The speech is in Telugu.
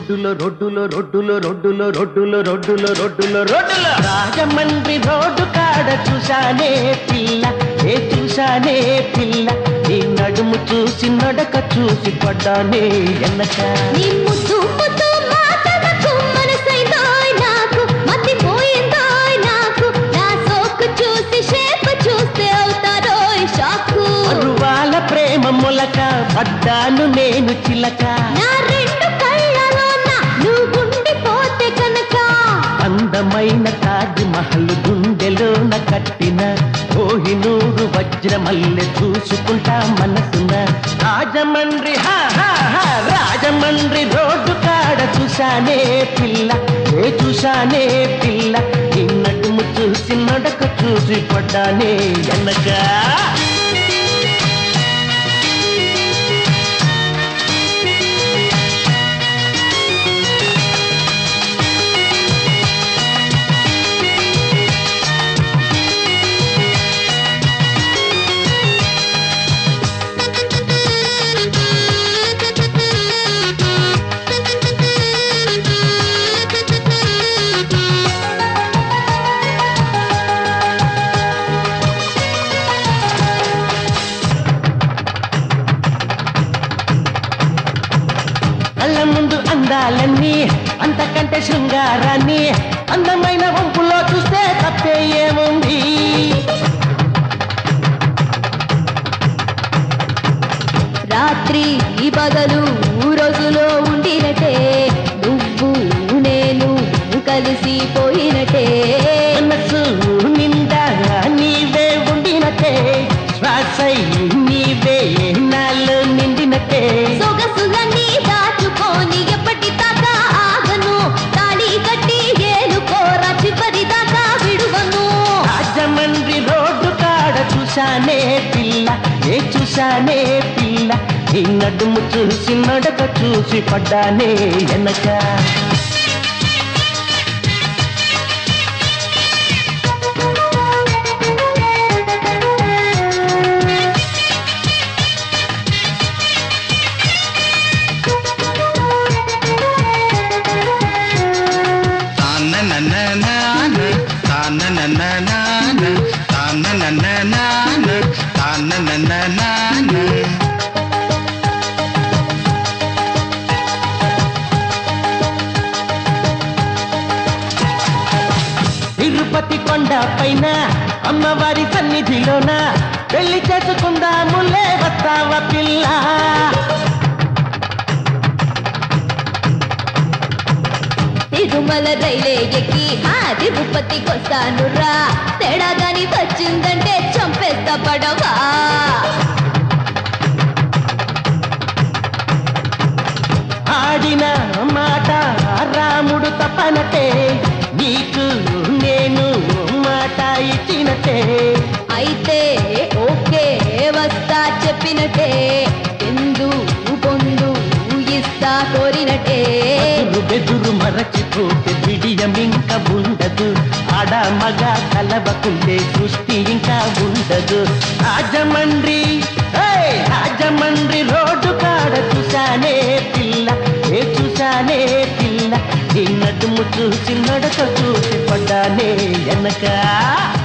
రోడ్డులో రోడ్డులో రోడ్డులో రోడ్డులో రోడ్డులో రోడ్డులో రోడ్డులో రోడ్డులో రాజమండ్రి రోడ్డు కాడ చూశానే పిల్ల ఏ చూశానే పిల్ల నీ నడుము చూసి నడక చూసి పడ్డానే ఎన్నక నీ ముద్దు ముద్దు మాటలకు మనసైందాయ్ నాకు మతిపోయిందాయ్ నాకు నా సోకు చూసి షేప్ చూస్తే అవుతారోయ్ షాకు పరువాల ప్రేమ మొలక పడ్డాను నేను చిలక నా రెండు కళ్ళలోన నువ్వుండిపోతే కనుక అందమైన తాజ్ మహల్ గుండెలోన కట్టిన కోహినూరు వజ్రమల్లె చూసుకుంటా మనసున రాజమండ్రి హా హా హా రాజమండ్రి రోడ్డు కాడ చూశానే పిల్ల ఏ చూశానే పిల్ల ఈ నడుము చూసి నడక చూసి పడ్డానే ఎన్నగా కళ్ళ ముందు అందాలన్నీ అంతకంటే శృంగారాన్ని అందమైన వంపులో చూస్తే తప్పే ఏముంది రాత్రి ఈ పగలు రోజులో ఉండినటే నువ్వు నేను కలిసి పోయినటే మనసు నిండా నీవే ఉండినట్టే శ్వాసై నీవే నాలో నిండినట్టే సొగసులన్నీ దాచుకొని ఎప్పటి దాకా ఆగను తాళి కట్టి ఏలుకోరా చివరి దాకా విడువను రాజమండ్రి రోడ్డు కాడ చూశానే పిల్ల ఏ చూశానే పిల్ల ఈ నడుము చూసి నడక చూసి పడ్డానే వెనక తాననననాన, తాననననాన, తాననననాన, తాననననాన. తిరుపతి కొండ పైన అమ్మవారి సన్నిధిలోన పెళ్లి చేసుకుందాములే వస్తావా పిల్ల తిరుమల రైలే ఎక్కి ఆ తిరుపతికొస్తాను రా తేడా గాని వచ్చిందంటే చంపేస్తా పడవా ఆడిన మాట రాముడు తప్పనటే నీకు నేను మాట ఇచ్చినట్టే అయితే ఓకే వస్తా చెప్పినట్టే ఎందు పొందు ఇస్తా కోరినట్టే బెదురు బెదురు మరచిపోతే బిడియం ఇంకా ఉండదు ఆడ మగ కలవకుండే సృష్టి ఇంకా ఉండదు రాజమండ్రి ఏయ్! రాజమండ్రి రోడ్డు కాడ చూశానే పిల్ల ఏ చూశానే పిల్ల నీ నడుము చూసి నడక చూసి పడ్డానే వెనక